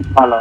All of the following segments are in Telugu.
హలో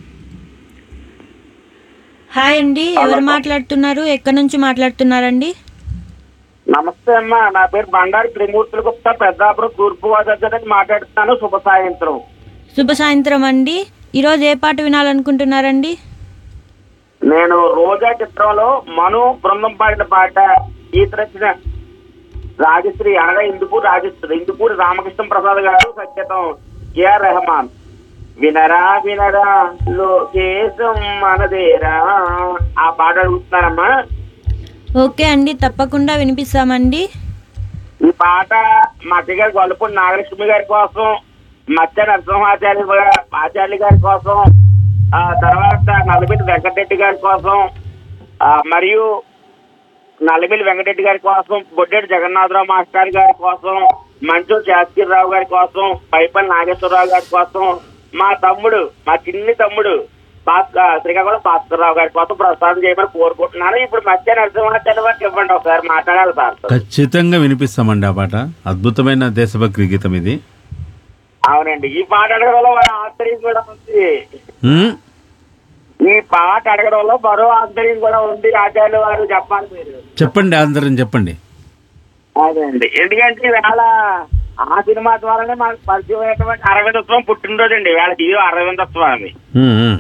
హాయ్ అండి ఎవరు మాట్లాడుతున్నారు ఎక్కడి నుంచి మాట్లాడుతున్నారండి నమస్తే అమ్మా నా పేరు బండారి త్రిమూర్తుల గుప్తా పెద్దాపురం తూర్పు గోదావరి జిల్లా నుంచి మాట్లాడుతున్నాను శుభ సాయంత్రం శుభ సాయంత్రం అండి ఈరోజు ఏ పాట వినాలనుకుంటున్నారండి నేను రోజా చిత్రంలో మను బృందం పాడిన పాట గీత రచన రాజశ్రీ అనగా ఇందుపూరి రాజశ్రీ ఇందుపూరి రామకృష్ణ ప్రసాద్ గారు సంకేతం కేఆర్ రెహమాన్ వినరా వినరా లోకేశం మనదేరా ఆ పాట అడుగుతున్నారమ్మా ఓకే అండి తప్పకుండా వినిపిస్తామండి ఈ పాట మా అత్తయ్య గారి గొల్లపూడి నాగలక్ష్మి గారి కోసం మత్స్య నరసింహాచార్య గారి- ఆచార్య గారి కోసం ఆ తర్వాత నల్లబెల్లి వెంకటరెడ్డి గారి కోసం ఆ, మరియు నల్లబెల్లి వెంకటరెడ్డి గారి కోసం బొడ్డేటి జగన్నాథరావు మాస్టర్ గారి కోసం మంచు శాస్త్రిరావు గారి కోసం పైపల్లి నాగేశ్వరరావు గారి కోసం మా తమ్ముడు మా చిన్ని తమ్ముడు భాస్క శ్రీకాకుళం భాస్కర్రావు గారి కోసం ప్రసాదం చేయమని కోరుకుంటున్నాను ఇప్పుడు మధ్య నరసింహాచార్య గారికి ఇవ్వండి ఒకసారి మాట్లాడాలి సార్ ఖచ్చితంగా వినిపిస్తామండి ఆ పాట అద్భుతమైన దేశభక్తి గీతం ఇది అవునండి ఈ పాట అడగడంలో మరో ఆశ్చర్యం కూడా ఉంది ఉమ్, ఈ పాట అడగడంలో మరో ఆశ్చర్యం కూడా ఉంది ఆచార్యులు వారు చెప్పాలి మీరు చెప్పండి అందరం చెప్పండి అదండి ఎందుకంటే ఇవాళ ఆ సినిమా ద్వారానే మనకు పరిచయం అయినటువంటి అరవిందోత్సవం పుట్టినరోజు అండి వేళ హీరో అరవిందోత్సవామి ఉమ్, ఉమ్.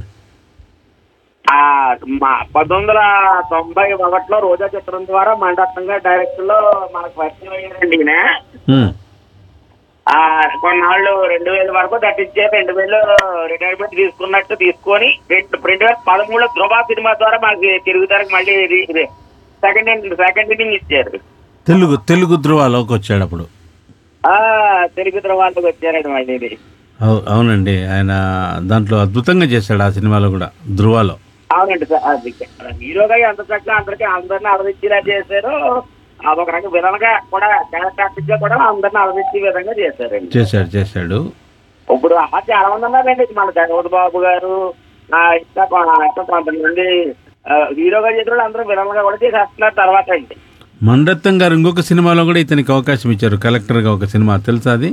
ఆ మా పంతొమ్మిది వందల తొంభై ఒకటిలో రోజా చిత్రం ద్వారా మండపంగా డైరెక్టర్ లో మనకు పరిచయం అయ్యారండి ఈయన ఉమ్. ఆ కొన్నాళ్ళు రెండు వేల వరకు దట్టించే రెండు వేలు రిటైర్మెంట్ తీసుకున్నట్టు తీసుకొని రెండు రెండు వేల పదమూడులో ధ్రువ సినిమా ద్వారా మనకి తిరుగుతానికి మళ్ళీ సెకండ్ సెకండ్ ఇన్నింగ్ ఇచ్చారు తెలుగు తెలుగు ధృవాలోకి వచ్చాడు అప్పుడు ఆ తెలుగు ధ్రువాలకు వచ్చారండి మళ్ళీ ఇది. అవు- అవునండి ఆయన దాంట్లో అద్భుతంగా చేశాడు ఆ సినిమాలో కూడా ధృవాలో అవునండి సార్ అది హీరోగా ఎంత చక్కగా అందరికి అందరిని అలరించేలా చేశారు ఆ ఒక రకం విధంగా కూడా క్యారెక్టర్ గా కూడా అందరిని అలరించే విధంగా చేశారండి చేశాడు చేశాడు ఇప్పుడు ఆ చాలా మంది ఉన్నారండి మన జగవత్ బాబు గారు ఆ, ఇంకా కొ- ఇంకా కొంతమంది ఆ, హీరోగా చేసిన వాళ్ళు అందరూ విలన్గా కూడా చేసేస్తున్నారు తర్వాత అండి మణరత్నం గారు ఇంకొక సినిమాలో కూడా ఇతనికి అవకాశం ఇచ్చారు కలెక్టర్గా ఒక సినిమా తెలుసా అది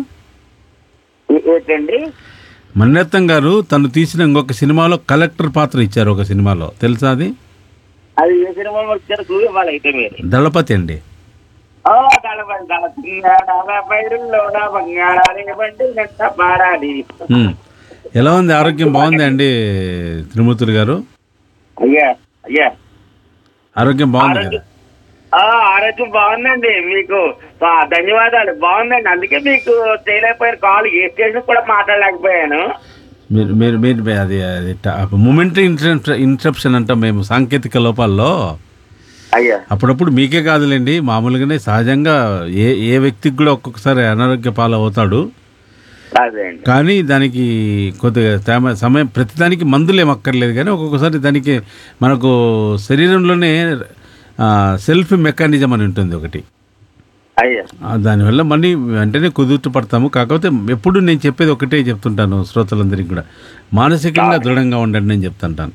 ఏ- ఏంటండి మణరత్నం గారు తను తీసిన ఇంకొక సినిమాలో కలెక్టర్ పాత్ర ఇచ్చారు ఒక సినిమాలో తెలుసా అది అది ఏ సినిమా వచ్చారు చూపివ్వాలి అయితే మీరు దళపతి అండి ఓ దళపతి దళపతి పైరుల్లో బంగాళాలి బండి నెట్ట పాడాలి ఉమ్. ఎలా ఉంది ఆరోగ్యం బాగుంది అండి త్రిమూర్తులు గారు అయ్యా అయ్యా ఆరోగ్యం బాగుంది కదా ఆ, ఆరోగ్యం బాగుందండి మీకు ఆ, ధన్యవాదాలు బాగుందండి అందుకే మీకు చేయలేకపోయాను కాల్ ఏ స్టేషన్ కూడా మాట్లాడలేకపోయాను మీరు మీరు మీరు అది అది మూమెంటరీ ఇంటరప్షన్ అంటాం మేము సాంకేతిక లోపాల్లో అయ్యా అప్పుడప్పుడు మీకే కాదులేండి మామూలుగానే సహజంగా ఏ ఏ వ్యక్తికి కూడా ఒక్కొక్కసారి అనారోగ్య పాలు అవుతాడు అదే అండి కానీ దానికి కొద్దిగా తేమ సమయం ప్రతిదానికి మందులు ఏం అక్కర్లేదు కానీ ఒక్కొక్కసారి దానికి మనకు శరీరంలోనే ఆ, సెల్ఫ్ మెకానిజం అని ఉంటుంది ఒకటి అయ్యా ఆ, దానివల్ల మళ్ళీ వెంటనే కుదుర్చు పడతాము కాకపోతే ఎప్పుడు నేను చెప్పేది ఒకటే చెప్తుంటాను శ్రోతలందరికీ కూడా మానసికంగా దృఢంగా ఉండండి నేను చెప్తుంటాను